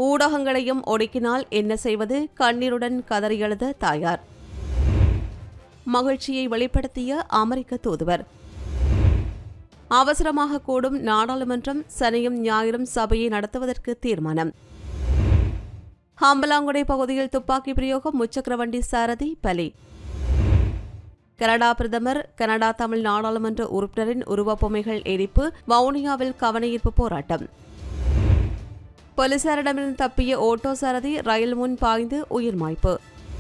ஊடகங்களையும் ஒடுக்கினால் என்ன செய்வது கண்ணீருடன் கதறி எழுத தாயார் மகிழ்ச்சியை வெளிப்படுத்திய அமெரிக்க தூதுவர் அவசரமாக கூடும் நாடாளுமன்றம் சனியும் ஞாயிறும் சபையை நடத்துவதற்கு தீர்மானம் ஹம்பலாங்குடை பகுதியில் துப்பாக்கி பிரயோகம் முச்சக்கரவண்டி சாரதி பலி கனடா பிரதமர் கனடா தமிழ் நாடாளுமன்ற உறுப்பினரின் உருவப்பொம்மைகள் எரிப்பு வவுனியாவில் கவனஈர்ப்பு போராட்டம் போலீசாரிடமிருந்து தப்பிய ஓட்டோ சாரதி ரயில் முன் பாய்ந்து உயிர் மாய்ப்பு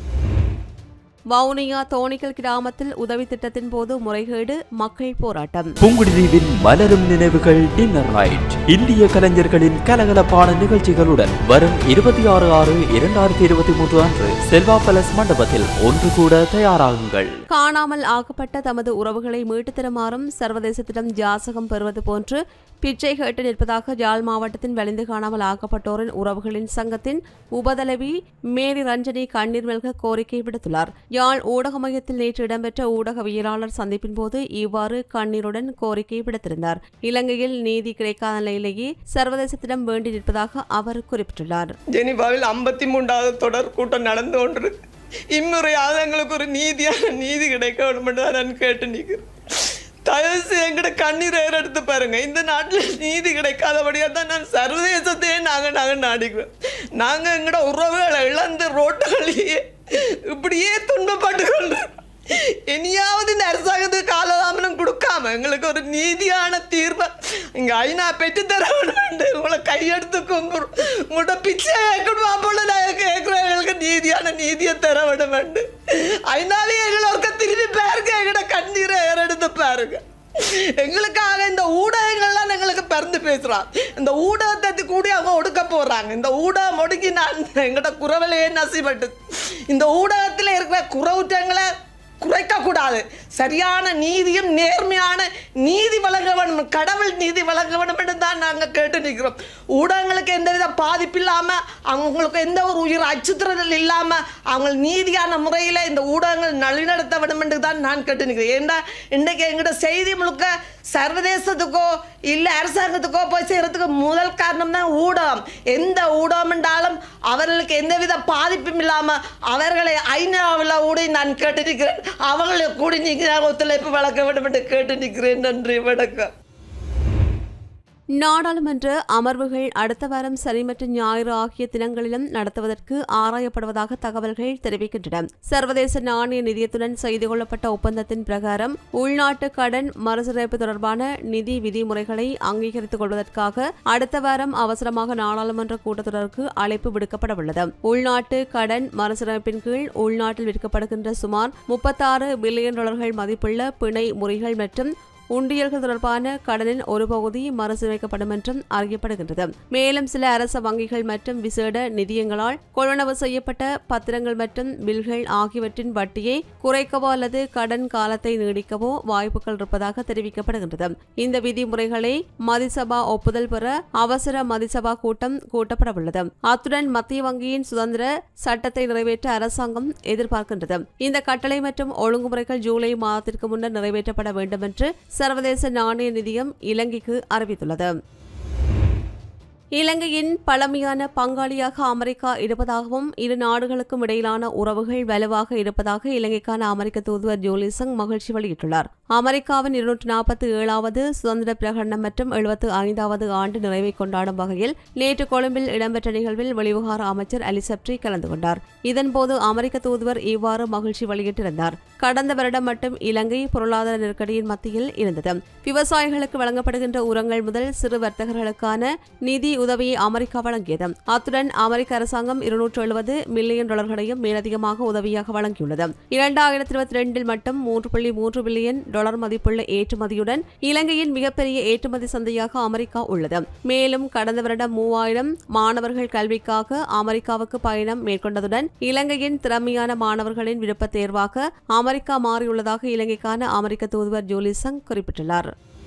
வவுனியா தோணிக்கல் கிராமத்தில் உதவி திட்டத்தின் போது முறைகேடு மக்கள் போராட்டம் புங்குடுதீவின் மலரும் நினைவுகள் டின்னர் நைட் இந்திய கலைஞர்களின் கலகலப்பான நிகழ்ச்சிகளுடன் வரும் இருபத்தி ஆறு ஆறு இரண்டாயிரத்தி இருபத்தி மூன்று அன்று செல்வா பேலஸ் மண்டபத்தில் ஒன்று கூட தயாராகுங்கள் காணாமல் ஆக்கப்பட்ட தமது உறவுகளை மீட்டுத் தருமாறும் சர்வதேசத்திடம் ஜாசகம் பெறுவது போன்று பிச்சை கேட்டு நிற்பதாக யாழ் மாவட்டத்தின் வலிந்து காணாமல் ஆக்கப்பட்டோரின் உறவுகளின் சங்கத்தின் உபதலைவி மேரி ரஞ்சனி கண்ணீர் மல்க கோரிக்கை விடுத்துள்ளார் யாழ் ஊடக மையத்தில் நேற்று இடம்பெற்ற ஊடகவியலாளர் சந்திப்பின் போது இவ்வாறு கண்ணீருடன் கோரிக்கை விடுத்திருந்தார் இலங்கையில் நீதி கிடைக்காத நிலையிலேயே சர்வதேசத்திடம் வேண்டி நிற்பதாக அவர் குறிப்பிட்டுள்ளார் ஜெனிவாவில் ஐம்பத்தி மூன்றாவது தொடர் கூட்டம் நடந்து கொண்டு இம்முறையாவது எங்களுக்கு ஒரு நீதியான நீதி கிடைக்க வேண்டும் என்று தான் நான் கேட்டு நிற்கிறேன் தயவு செய்து எங்கிட்ட கண்ணீர் எடுத்து பாருங்க இந்த நாட்டில் நீதி கிடைக்காதபடியா தான் நான் சர்வதேசத்தையே நாங்கள் நாங்கள் நாடிக்குவோம் நாங்கள் எங்களோட உறவுகளை இழந்து ரோட்டுகளிலேயே இப்படியே துன்பப்பட்டு கொண்டு இனியாவது இந்த அரசாங்கத்துக்கு காலதாமனம் கொடுக்காம எங்களுக்கு ஒரு நீதியான தீர்வை இங்க ஐநா பெற்று தர வேண்டும் உங்களை கையெடுத்து கும்புறோம் உங்களோட பிச்சை கேட்கணுமா போல நான் கேட்கிறேன் எங்களுக்கு நீதியான நீதியை தர விட வேண்டும் ஐநாவே எங்களுக்கு திரும்பி பாருங்க எங்கட கண்ணீரை ஏறெடுத்து பாருங்க எங்களுக்காக இந்த ஊடகங்கள்லாம் எங்களுக்கு பிறந்து பேசுறான் இந்த ஊடகத்தை கூடி அவங்க ஒடுக்க போறாங்க இந்த ஊடகம் ஒடுக்கி நான் எங்கட குறவலையே நசிப்பட்டு இந்த ஊடகத்தில் இருக்கிற குறவுற்றங்களை குறைக்க கூடாது சரியான நீதியும் நேர்மையான நீதி வழங்க வேண்டும் கடவுள் நீதி வழங்க வேண்டும் என்று தான் நாங்கள் கேட்டு நிற்கிறோம் ஊடகங்களுக்கு எந்தவித பாதிப்பு இல்லாமல் அவங்களுக்கு எந்த ஒரு உயிர் அச்சுறுத்தல் இல்லாமல் அவங்க நீதியான முறையில் இந்த ஊடகங்கள் நழிநடத்த வேண்டும் என்று தான் நான் கேட்டு நிற்கிறேன் ஏன்னா இன்றைக்கு எங்கிட்ட செய்தி முழுக்க சர்வதேசத்துக்கோ இல்லை அரசாங்கத்துக்கோ போய் செய்கிறதுக்கு முதல் காரணம் தான் ஊடகம் எந்த ஊடகம் என்றாலும் அவர்களுக்கு எந்தவித பாதிப்பும் இல்லாமல் அவர்களை ஐநாவில் கூடி நான் கேட்டு நிற்கிறேன் அவர்களை கூடி நீங்கள் ஒத்துழைப்பு வழங்க வேண்டும் என்று கேட்டு நிற்கிறேன் நன்றி வணக்கம் நாடாளுமன்ற அமர்வுகள் அடுத்த வாரம் சனி மற்றும் ஞாயிறு ஆகிய தினங்களிலும் நடத்துவதற்கு ஆராயப்படுவதாக தகவல்கள் தெரிவிக்கின்றன சர்வதேச நாணய நிதியத்துடன் செய்து கொள்ளப்பட்ட ஒப்பந்தத்தின் பிரகாரம் உள்நாட்டு கடன் மறுசீரமைப்பு தொடர்பான நிதி விதிமுறைகளை அங்கீகரித்துக் கொள்வதற்காக அடுத்த வாரம் அவசரமாக நாடாளுமன்ற கூட்டத்தொடருக்கு அழைப்பு விடுக்கப்படவுள்ளது உள்நாட்டு கடன் மறுசீரமைப்பின் கீழ் உள்நாட்டில் விற்கப்படுகின்ற சுமார் முப்பத்தாறு பில்லியன் டாலர்கள் மதிப்புள்ள பிணை முறிகள் மற்றும் உண்டியல்கள் தொடர்பான கடனின் ஒரு பகுதி மறுசீரமைக்கப்படும் என்றும் அறியப்படுகின்றது மேலும் சில அரச வங்கிகள் மற்றும் விசேட நிதியங்களால் கொள்வனவு செய்யப்பட்ட பத்திரங்கள் மற்றும் பில்கள் ஆகியவற்றின் வட்டியை குறைக்கவோ அல்லது கடன் காலத்தை நீடிக்கவோ வாய்ப்புகள் இருப்பதாக தெரிவிக்கப்படுகின்றது இந்த விதிமுறைகளை மதிசபா ஒப்புதல் பெற அவசர மதிசபா கூட்டம் கூட்டப்படவுள்ளது அத்துடன் மத்திய வங்கியின் சுதந்திர சட்டத்தை நிறைவேற்ற அரசாங்கம் எதிர்பார்க்கின்றது இந்த கட்டளை மற்றும் ஒழுங்குமுறைகள் ஜூலை மாதத்திற்கு முன்னர் நிறைவேற்றப்பட வேண்டும் என்று சர்வதேச நாணய நிதியம் இலங்கைக்கு அறிவித்துள்ளது இலங்கையின் பழமையான பங்காளியாக அமெரிக்கா இருப்பதாகவும் இரு நாடுகளுக்கும் இடையிலான உறவுகள் வலுவாக இருப்பதாக இலங்கைக்கான அமெரிக்க தூதுவர் ஜோலிசங் மகிழ்ச்சி வெளியிட்டுள்ளார் அமெரிக்காவின் இருநூற்று நாற்பத்தி ஏழாவது சுதந்திர பிரகடனம் மற்றும் எழுபத்து ஐந்தாவது ஆண்டு நிறைவை கொண்டாடும் வகையில் நேற்று கொழும்பில் இடம்பெற்ற நிகழ்வில் வெளிவிவகார அமைச்சர் அலிசப்ரி கலந்து கொண்டார் இதன்போது அமெரிக்க தூதுவர் இவ்வாறு மகிழ்ச்சி வெளியிட்டிருந்தார் கடந்த வருடம் மட்டும் இலங்கை பொருளாதார நெருக்கடியின் மத்தியில் இருந்தது விவசாயிகளுக்கு வழங்கப்படுகின்ற உரங்கள் முதல் சிறு வர்த்தகர்களுக்கான நிதி உதவியை அமெரிக்கா வழங்கியது அத்துடன் அமெரிக்க அரசாங்கம் இருநூற்று எழுபது மில்லியன் டாலர்களையும் மேலதிகமாக உதவியாக வழங்கியுள்ளது இரண்டாயிரத்தி இருபத்தி ரெண்டில் மட்டும் மூன்று புள்ளி மூன்று பில்லியன் டாலர் மதிப்புள்ள ஏற்றுமதியுடன் இலங்கையின் மிகப்பெரிய ஏற்றுமதி சந்தையாக அமெரிக்கா உள்ளது மேலும் கடந்த வருடம் மூவாயிரம் மாணவர்கள் கல்விக்காக அமெரிக்காவுக்கு பயணம் மேற்கொண்டதுடன் இலங்கையின் திறமையான மாணவர்களின் விருப்ப தேர்வாக அமெரிக்கா மாறியுள்ளதாக இலங்கைக்கான அமெரிக்க தூதுவர் ஜோலிசங் குறிப்பிட்டுள்ளார்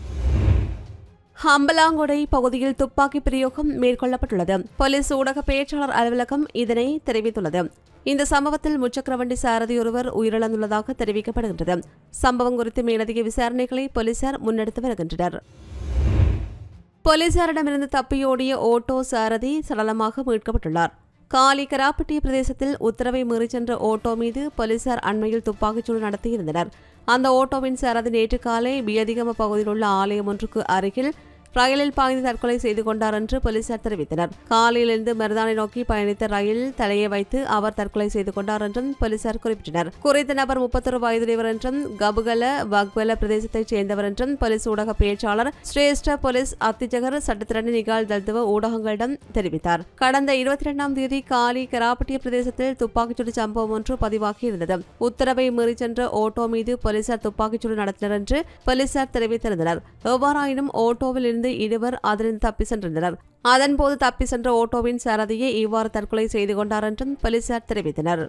ஹம்பலாங்கொடை பகுதியில் துப்பாக்கி பிரயோகம் மேற்கொள்ளப்பட்டுள்ளது போலீஸ் ஊடக பேச்சாளர் அலுவலகம் இதனை தெரிவித்துள்ளது இந்த சம்பவத்தில் முச்சக்கரவண்டி சாரதி ஒருவர் உயிரிழந்துள்ளதாக தெரிவிக்கப்படுகின்றது சம்பவம் குறித்து மேலதிக விசாரணைகளை போலீசார் முன்னெடுத்து வருகின்றனர் போலீசாரிடமிருந்து தப்பியோடிய ஓட்டோ சாரதி சடலமாக மீட்கப்பட்டுள்ளார் காலி கராப்பட்டி பிரதேசத்தில் உத்தரவை மீறிச் சென்ற ஓட்டோ மீது போலீசார் அண்மையில் துப்பாக்கிச்சூடு நடத்தியிருந்தனர் அந்த ஓட்டோவின் சாரதி நேற்று காலை பியதிகம பகுதியில் உள்ள ஆலயம் ஒன்றுக்கு அருகில் ரயிலில் பாய்ந்து தற்கொலை செய்து கொண்டார் என்று போலீசார் தெரிவித்தனர் காலையிலிருந்து மருதானை நோக்கி பயணித்த ரயிலில் தலையை வைத்து அவர் தற்கொலை செய்து கொண்டார் என்றும் போலீசார் குறிப்பிட்டனர் குறித்த நபர் முப்பத்தொரு வயதுடையவர் என்றும் கபுகல வக்வல பிரதேசத்தைச் சேர்ந்தவர் என்றும் போலீஸ் ஊடக பேச்சாளர் சிரேஷ்ட போலீஸ் அத்திஜகர் சட்டத்திரணி நிகால் தல்துவ ஊடகங்களிடம் தெரிவித்தார் கடந்த இருபத்தி இரண்டாம் தேதி காலி கராப்பட்டிய பிரதேசத்தில் துப்பாக்கிச்சூடு சம்பவம் ஒன்று பதிவாகியிருந்தது உத்தரவை மீறி சென்ற ஓட்டோ மீது போலீசார் துப்பாக்கிச்சூடு நடத்தினர் என்று போலீசார் தெரிவித்திருந்தனர் எவ்வாறாயினும் ஓட்டோவில் இருந்து இருவர் அதிலிருந்து தப்பி சென்றிருந்தனர் அதன்போது தப்பி சென்ற ஓட்டோவின் சாரதியை இவ்வாறு தற்கொலை செய்து கொண்டார் என்றும் போலீசார் தெரிவித்தனர்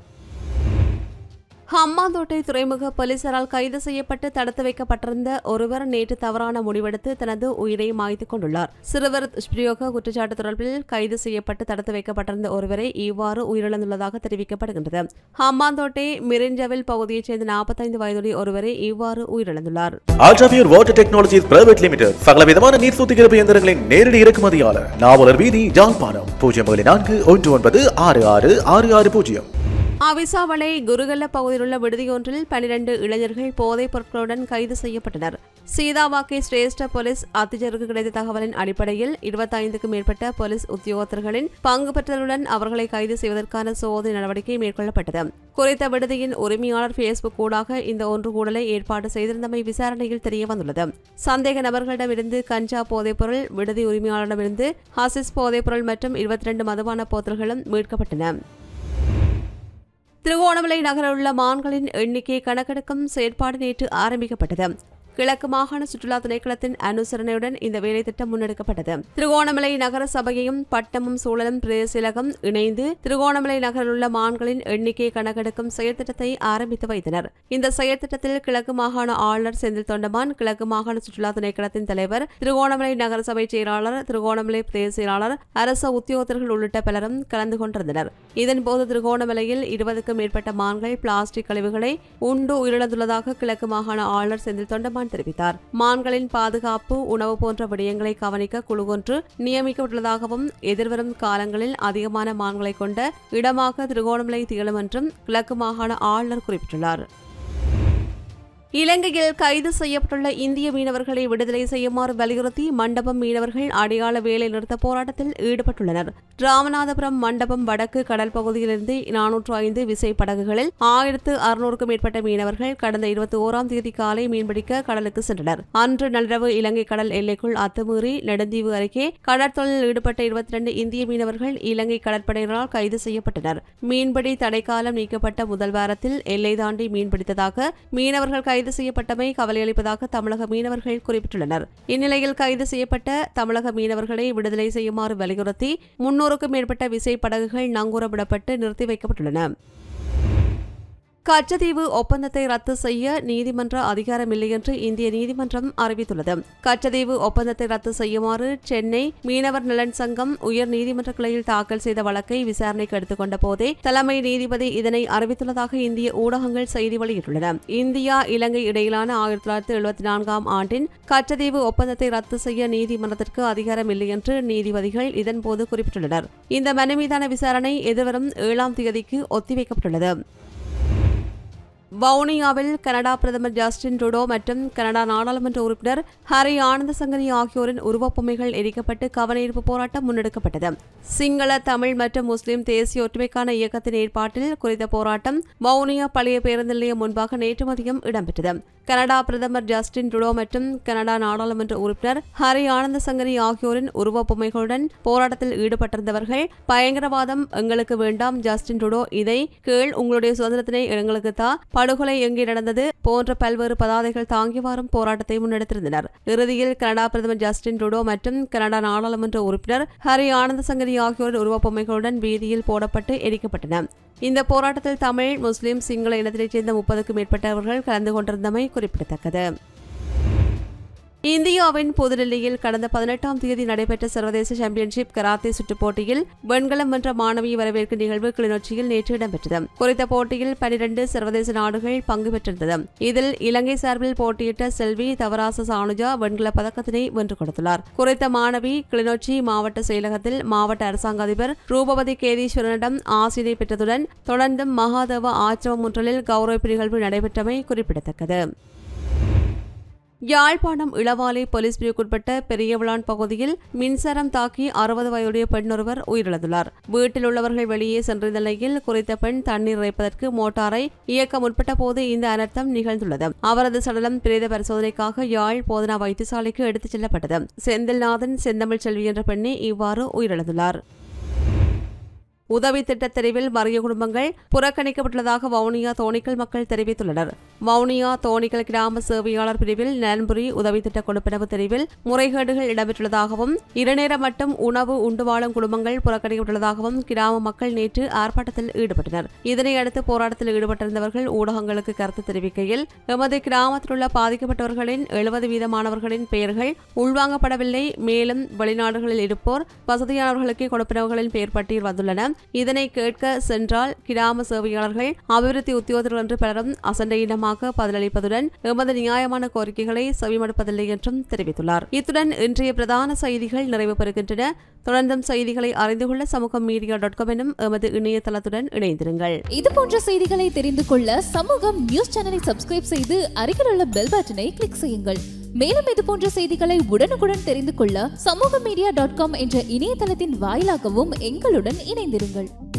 ஹம்மாந்தோட்டை துறைமுக போலீசாரால் கைது செய்யப்பட்டு தடுத்து வைக்கப்பட்டிருந்த ஒருவர் நேற்று தவறான முடிவெடுத்து தனது உயிரை மாய்த்துக் கொண்டுள்ளார் சிறுவர் துஷ்பிரயோக குற்றச்சாட்டு தொடர்பில் கைது செய்யப்பட்டு தடுத்து வைக்கப்பட்டிருந்த ஒருவரை இவ்வாறு உயிரிழந்துள்ளதாக தெரிவிக்கப்படுகின்றது ஹம்மாந்தோட்டை மிரிஞ்சவில் பகுதியைச் சேர்ந்த நாற்பத்தைந்து வயதுடைய ஒருவரை இவ்வாறு உயிரிழந்துள்ளார் ஆல்ட்ராவியர் வாட்டர் டெக்னாலஜிஸ் பிரைவேட் லிமிடெட் சகல விதமான நீர் சுத்திகரிப்பு இயந்திரங்களின் நேரடி இறக்குமதியாளர் நாவலர் வீதி ஜாழ்ப்பாணம் பூஜ்ஜியம் ஏழு நான்கு ஒன்று ஒன்பது ஆறு ஆறு ஆறு ஆறு பூஜ்ஜியம் அவிசாவளை குருகல்ல பகுதியில் உள்ள விடுதியொன்றில் பனிரெண்டு இளைஞர்கள் போதைப் பொருட்களுடன் கைது செய்யப்பட்டனர் சீதாவாக்கை சிரேஷ்ட போலீஸ் அத்திஜருக்கு கிடைத்த தகவலின் அடிப்படையில் இருபத்தைந்துக்கும் மேற்பட்ட போலீஸ் உத்தியோகத்தர்களின் பங்கு பெற்றலுடன் அவர்களை கைது செய்வதற்கான சோதனை நடவடிக்கை மேற்கொள்ளப்பட்டது குறித்த விடுதியின் உரிமையாளர் ஃபேஸ்புக் ஊடாக இந்த ஒன்று கூடலை ஏற்பாடு செய்திருந்தமை விசாரணையில் தெரிய வந்துள்ளது சந்தேக நபர்களிடமிருந்து கஞ்சா போதைப்பொருள் விடுதி உரிமையாளரிடமிருந்து ஹசிஸ் போதைப்பொருள் மற்றும் இருபத்தி ரெண்டு மதுபான போத்தல்களும் மீட்கப்பட்டன திருகோணமலை நகரில் உள்ள மான்களின் எண்ணிக்கை கணக்கெடுக்கும் செயற்பாடு நேற்று ஆரம்பிக்கப்பட்டது கிழக்கு மாகாண சுற்றுலா திணைக்களத்தின் அனுசரணையுடன் இந்த வேலை திட்டம் முன்னெடுக்கப்பட்டது திருகோணமலை நகர சபையையும் பட்டமும் சூழலும் பிரதேசலகம் இணைந்து திருகோணமலை நகரில் உள்ள மான்களின் எண்ணிக்கை கணக்கெடுக்கும் செயற்திட்டத்தை ஆரம்பித்து வைத்தனர் இந்த செயற்திட்டத்தில் கிழக்கு மாகாண ஆளுநர் செந்தில் தொண்டமான் கிழக்கு மாகாண சுற்றுலா திணைக்களத்தின் தலைவர் திருகோணமலை நகர சபை செயலாளர் திருகோணமலை பிரதேச செயலாளர் அரச உத்தியோகத்தர்கள் உள்ளிட்ட பலரும் கலந்து கொண்டிருந்தனர் இதன்போது திருகோணமலையில் இருபதுக்கும் மேற்பட்ட மான்கள் பிளாஸ்டிக் கழிவுகளை உண்டு உயிரிழந்துள்ளதாக கிழக்கு மாகாண ஆளுநர் செந்தில் தொண்டமான் தெரிவித்தார் மான்களின் பாதுகாப்பு உணவு போன்ற விடயங்களை கவனிக்க குழு ஒன்று நியமிக்கப்பட்டுள்ளதாகவும் எதிர்வரும் காலங்களில் அதிகமான மான்களை கொண்ட இடமாக திருகோணமலை திகழும் என்றும் கிழக்கு மாகாண ஆளுநர் குறிப்பிட்டுள்ளார் இலங்கையில் கைது செய்யப்பட்டுள்ள இந்திய மீனவர்களை விடுதலை செய்யுமாறு வலியுறுத்தி மண்டபம் மீனவர்கள் அடையாள வேலை நிறுத்த போராட்டத்தில் ஈடுபட்டுள்ளனர் ராமநாதபுரம் மண்டபம் வடக்கு கடல் பகுதியிலிருந்து நானூற்று ஐந்து விசை படகுகளில் ஆயிரத்து அறுநூறுக்கும் மேற்பட்ட மீனவர்கள் கடந்த இருபத்தி ஓராம் தேதி காலை மீன்பிடிக்க கடலுக்கு சென்றனர் அன்று நள்ளிரவு இலங்கை கடல் எல்லைக்குள் அத்துமீறி நெடுந்தீவு அருகே கடற்தொழிலில் ஈடுபட்ட இருபத்தி ரெண்டு இந்திய மீனவர்கள் இலங்கை கடற்படையினரால் கைது செய்யப்பட்டனர் மீன்பிடி தடைக்காலம் நீக்கப்பட்ட முதல் வாரத்தில் எல்லை தாண்டி மீன்பிடித்ததாக மீனவர்கள் கைது செய்யப்பட்டமை கவலையளிப்பதாக தமிழக மீனவர்கள் குறிப்பிட்டுள்ளனர் இந்நிலையில் கைது செய்யப்பட்ட தமிழக மீனவர்களை விடுதலை செய்யுமாறு வலியுறுத்தி முன்னூறுக்கும் மேற்பட்ட விசை படகுகள் நங்கூரமிடப்பட்டு நிறுத்தி வைக்கப்பட்டுள்ளன கச்சத்தீவு ஒப்பந்தத்தை ரத்து செய்ய நீதிமன்ற அதிகாரமில்லை என்று இந்திய நீதிமன்றம் அறிவித்துள்ளது கச்சத்தீவு ஒப்பந்தத்தை ரத்து செய்யுமாறு சென்னை மீனவர் நலன் சங்கம் உயர் நீதிமன்ற கிளையில் தாக்கல் செய்த வழக்கை விசாரணைக்கு எடுத்துக்கொண்ட போதே தலைமை நீதிபதி இதனை அறிவித்துள்ளதாக இந்திய ஊடகங்கள் செய்தி வெளியிட்டுள்ளன இந்தியா இலங்கை இடையிலான ஆயிரத்தி தொள்ளாயிரத்தி எழுபத்தி நான்காம் ஆண்டின் கச்சத்தீவு ஒப்பந்தத்தை ரத்து செய்ய நீதிமன்றத்திற்கு அதிகாரமில்லை என்று நீதிபதிகள் இதன்போது குறிப்பிட்டுள்ளனர் இந்த மனு மீதான விசாரணை எதிர்வரும் ஏழாம் தேதிக்கு ஒத்திவைக்கப்பட்டுள்ளது வவுனியாவில் கனடா பிரதமர் ஜஸ்டின் ட்ரூடோ மற்றும் கனடா நாடாளுமன்ற உறுப்பினர் ஹரி ஆனந்த சங்கரி ஆகியோரின் உருவப்பொம்மைகள் எரிக்கப்பட்டு கவனஈர்ப்பு போராட்டம் முன்னெடுக்கப்பட்டது சிங்கள தமிழ் மற்றும் முஸ்லிம் தேசிய ஒற்றுமைக்கான இயக்கத்தின் ஏற்பாட்டில் குறித்த போராட்டம் வவுனியா பழைய பேருந்து நிலையம் முன்பாக நேற்று மதியம் இடம்பெற்றது கனடா பிரதமர் ஜஸ்டின் ட்ரூடோ மற்றும் கனடா நாடாளுமன்ற உறுப்பினர் ஹரி ஆனந்த சங்கரி ஆகியோரின் உருவப்பொம்மைகளுடன் போராட்டத்தில் ஈடுபட்டிருந்தவர்கள் பயங்கரவாதம் எங்களுக்கு வேண்டாம் ஜஸ்டின் ட்ரூடோ இதை கீழ் உங்களுடைய சுதந்திரத்தினை எங்களுக்கு தா படுகொலை எங்கே நடந்தது போன்ற பல்வேறு பதாதைகள் தாங்கிவாரும் போராட்டத்தை முன்னெடுத்திருந்தனர் இறுதியில் கனடா பிரதமர் ஜஸ்டின் ட்ரூடோ மற்றும் கனடா நாடாளுமன்ற உறுப்பினர் ஹரி ஆனந்த சங்கரி ஆகியோரின் உருவப்பொம்மைகளுடன் வீதியில் போடப்பட்டு எரிக்கப்பட்டன இந்த போராட்டத்தில் தமிழ் முஸ்லிம் சிங்கள இனத்தினைச் சேர்ந்த முப்பதுக்கும் மேற்பட்டவர்கள் கலந்து கொண்டிருந்தமை குறிப்பிடத்தக்கது இந்தியாவின் புதுடில்லியில் கடந்த பதினெட்டாம் தேதி நடைபெற்ற சர்வதேச சாம்பியன்ஷிப் கராத்தே சுற்றுப் போட்டியில் வெண்கலம் வென்ற மாணவி வரவேற்கும் நிகழ்வு கிளிநொச்சியில் நேற்று இடம்பெற்றது குறித்த போட்டியில் பனிரண்டு சர்வதேச நாடுகள் பங்கு பெற்றிருந்தது இதில் இலங்கை சார்பில் போட்டியிட்ட செல்வி தவராச சானுஜா வெண்கல பதக்கத்தினை வென்று கொடுத்துள்ளார் குறித்த மாணவி கிளிநொச்சி மாவட்ட செயலகத்தில் மாவட்ட அரசாங்க அதிபர் ரூபவதி கேதீஸ்வரனிடம் ஆசிரியை பெற்றதுடன் தொடர்ந்தும் மகாதேவ ஆச்சிரமம் ஒன்றில் கௌரவிப்பு நிகழ்வு நடைபெற்றமை குறிப்பிடத்தக்கது யாழ்ப்பாணம் இளவாலை போலீஸ் பிரிவுக்குட்பட்ட பெரியவிளான் பகுதியில் மின்சாரம் தாக்கி அறுபது வயதுடைய பெண் ஒருவர் உயிரிழந்துள்ளார் வீட்டில் உள்ளவர்கள் வெளியே சென்றிருந்த நிலையில் குறித்த பெண் தண்ணீர் இறைப்பதற்கு மோட்டாரை இயக்க முற்பட்ட போது இந்த அனர்த்தம் நிகழ்ந்துள்ளது அவரது சடலம் பிரேத பரிசோதனைக்காக யாழ் போதனா வைத்தியசாலைக்கு எடுத்துச் செல்லப்பட்டது செந்தில்நாதன் செந்தமிழ் செல்வி என்ற பெண்ணே இவ்வாறு உயிரிழந்துள்ளார் உதவி திட்டத் தெரிவில் மறிய குடும்பங்கள் புறக்கணிக்கப்பட்டுள்ளதாக வவுனியா தோணிக்கல் மக்கள் தெரிவித்துள்ளனர் வவுனியா தோணிக்கல் கிராம சேவையாளர் பிரிவில் நலன்புரி உதவி திட்ட கொடுப்பனவு தெரிவில் முறைகேடுகள் இடம்பெற்றுள்ளதாகவும் இருநேர மட்டும் உணவு உண்டு வாழும் குடும்பங்கள் புறக்கணிக்கப்பட்டுள்ளதாகவும் கிராம மக்கள் நேற்று ஆர்ப்பாட்டத்தில் ஈடுபட்டனர் இதனையடுத்து போராட்டத்தில் ஈடுபட்டிருந்தவர்கள் ஊடகங்களுக்கு கருத்து தெரிவிக்கையில் எமது கிராமத்தில் உள்ள பாதிக்கப்பட்டவர்களின் எழுபது வீதமானவர்களின் பெயர்கள் உள்வாங்கப்படவில்லை மேலும் வெளிநாடுகளில் இருப்போர் வசதியானவர்களுக்கே கொடுப்பனவுகளின் பெயர் பட்டியல் வந்துள்ளன இதனை கேட்க சென்றால் கிராம சேவையாளர்கள் அபிவிருத்தி உத்தியோகர்கள் என்று பலரும் அசண்டையினமாக பதிலளிப்பதுடன் எமது நியாயமான கோரிக்கைகளை செவிமடுப்பதில்லை என்றும் தெரிவித்துள்ளார் இத்துடன் இன்றைய பிரதான செய்திகள் நிறைவு பெறுகின்றன தொடர்ந்தும் செய்திகளை அறிந்து கொள்ள சமூகம் மீடியா டாட் காம் எனும் எமது இணையதளத்துடன் இணைந்திருங்கள் இது போன்ற செய்திகளை தெரிந்து கொள்ள சமூகம் நியூஸ் சேனலை சப்ஸ்கிரைப் செய்து அருகில் உள்ள பெல் பட்டனை கிளிக் செய்யுங்கள் மேலும் இது போன்ற செய்திகளை உடனுக்குடன் தெரிந்து கொள்ள சமூக மீடியா டாட் காம் என்ற இணையதளத்தின் வாயிலாகவும் எங்களுடன் இணைந்திருங்கள்